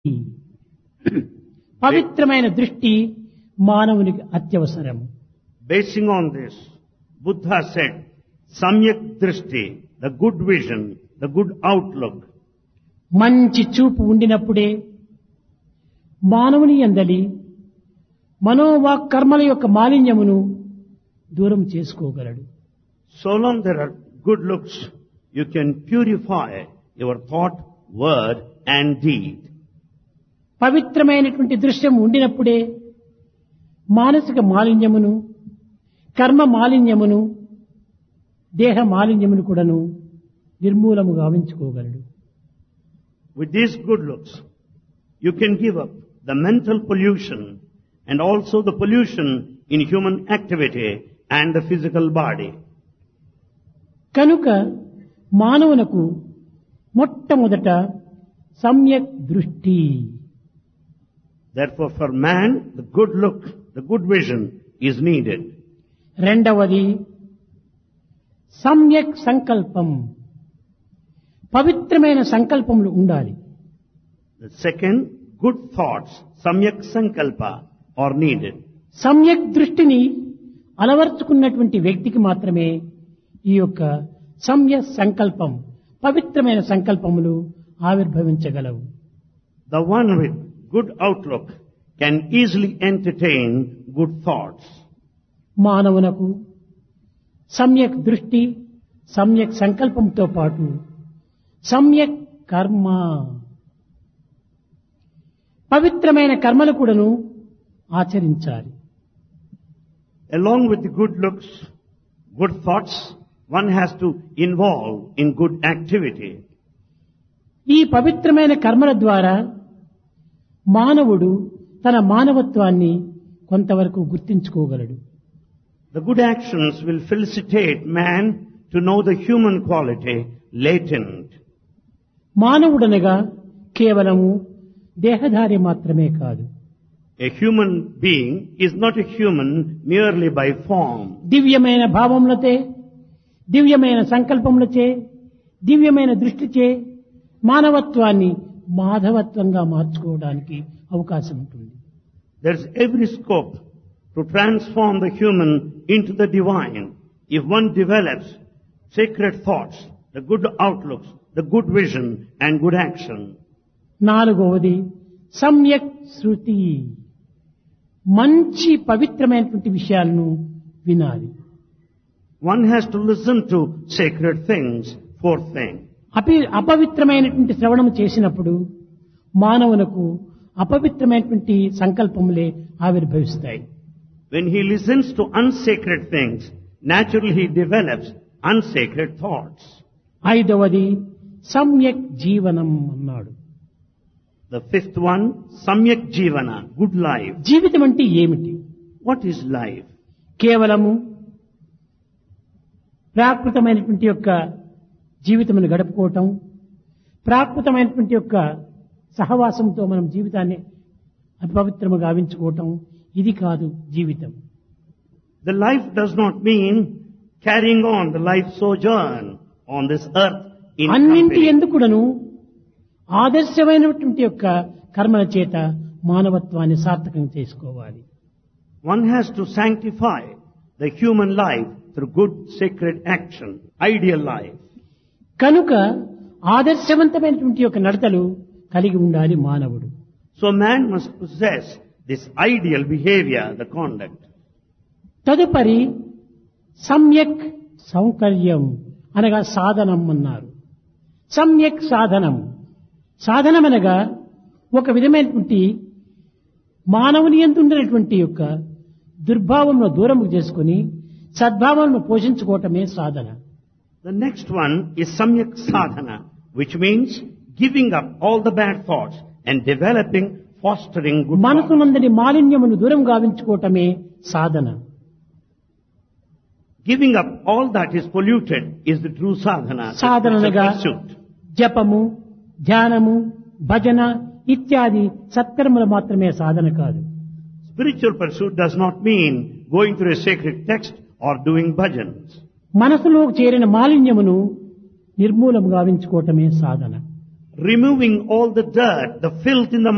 పవిత్రమైన దృష్టి మానవునికి అత్యవసరం Basing on this, Buddha said, Samyak Drishti, the good vision, the good outlook, మంచి చూపు ఉండినప్పుడే మానవుని ఎందలి మనోవాక్ కర్మల యొక్క మాలిన్యమును దూరం చేసుకోగలడు so long there are good looks, you can purify your thought, word and deed. పవిత్రమైనటువంటి దృశ్యం ఉండినప్పుడే మానసిక మాలిన్యమును కర్మ మాలిన్యమును దేహ మాలిన్యమును కూడాను నిర్మూలము గావించుకోగలడు With these good looks, you can give up the mental pollution and also the pollution in human activity and the physical body. కనుక మానవునకు మొట్టమొదట సమ్యక్ దృష్టి Therefore for man, the good look, the good vision is needed. రెండవది సమ్యక్ సంకల్పం పవిత్రమైన సంకల్పములు ఉండాలి The second, good thoughts, samyak sankalpa, are needed. సమ్యక్ దృష్టిని అలవర్చుకున్నటువంటి వ్యక్తికి మాత్రమే ఈ యొక్క సమ్య సంకల్పం పవిత్రమైన సంకల్పములు ఆవిర్భవించగలవు The one with good outlook can easily entertain good thoughts. మానవునకు సమ్యక్ దృష్టి సమ్యక్ సంకల్పంతో పాటు సమ్యక్ కర్మ పవిత్రమైన కర్మలు కూడాను ఆచరించాలి Along with the good looks, good thoughts, one has to involve in good activity. ఈ పవిత్రమైన కర్మల ద్వారా మానవుడు తన మానవత్వాన్ని కొంతవరకు గుర్తించుకోగలడు The good actions will felicitate man to know the human quality latent. మానవుడనగా కేవలము దేహధారి మాత్రమే కాదు A human being is not a human merely by form. దివ్యమైన భావములతే దివ్యమైన సంకల్పములచే దివ్యమైన దృష్టిచే మానవత్వాన్ని మాధవత్వంగా మార్చుకోవడానికి అవకాశం ఉంటుంది There's every scope to transform the human into the divine if one develops sacred thoughts, the good outlooks, the good vision and good action. నాలుగవది సమ్యక్ శృతి మంచి పవిత్రమైనటువంటి విషయాలను వినాలి One has to listen to sacred things, fourth thing. అపి అపవిత్రమైనటువంటి శ్రవణం చేసినప్పుడు మానవునకు అపవిత్రమైనటువంటి సంకల్పములే ఆవిర్భవిస్తాయి When he listens to unsacred things, naturally he develops unsacred thoughts. ఐదవది సమ్యక్ జీవనం అన్నాడు The fifth one, Samyak Jivana, good life. జీవితం అంటే ఏమిటి What is life? కేవలము ప్రాకృతమైనటువంటి యొక్క జీవితమును గడుపుకోవటం ప్రాకృతమైనటువంటి యొక్క సహవాసంతో మనం జీవితాన్ని అపవిత్రము గావించుకోవటం ఇది కాదు జీవితం The life does not mean carrying on the life sojourn on this earth in అన్నింటి company. ఎందుకుడను ఆదర్శమైనటువంటి యొక్క కర్మల చేత మానవత్వాన్ని సార్థకం చేసుకోవాలి One has to sanctify the human life through good sacred action, ideal life. కనుక ఆదర్శవంతమైనటువంటి యొక్క నడతలు కలిగి ఉండాలి మానవుడు So man must possess this ideal behavior, the conduct. తదుపరి సమ్యక్ సౌకర్యం అనగా సాధనం అన్నారు సమ్యక్ సాధనం సాధనం అనగా ఒక విధమైనటువంటి మానవుని ఎందుండినటువంటి యొక్క దుర్భావంను దూరం చేసుకుని సద్భావంను పోషించుకోవటమే సాధన The next one is Samyak Sadhana, which means giving up all the bad thoughts and developing, fostering good thoughts. మనసునందరి మాలిన్యమును దూరం గావించుకోవటమే సాధన Giving up all that is polluted is the true sadhana. the సాధనగా spiritual pursuit. జపము ధ్యానము భజన ఇత్యాది సత్కర్మలు మాత్రమే సాధన కాదు Spiritual pursuit does not mean going through a sacred text or doing bhajans. మనసులో చేరిన మాలిన్యమును నిర్మూలము గావించుకోవటమే సాధన Removing all the dirt, the filth in the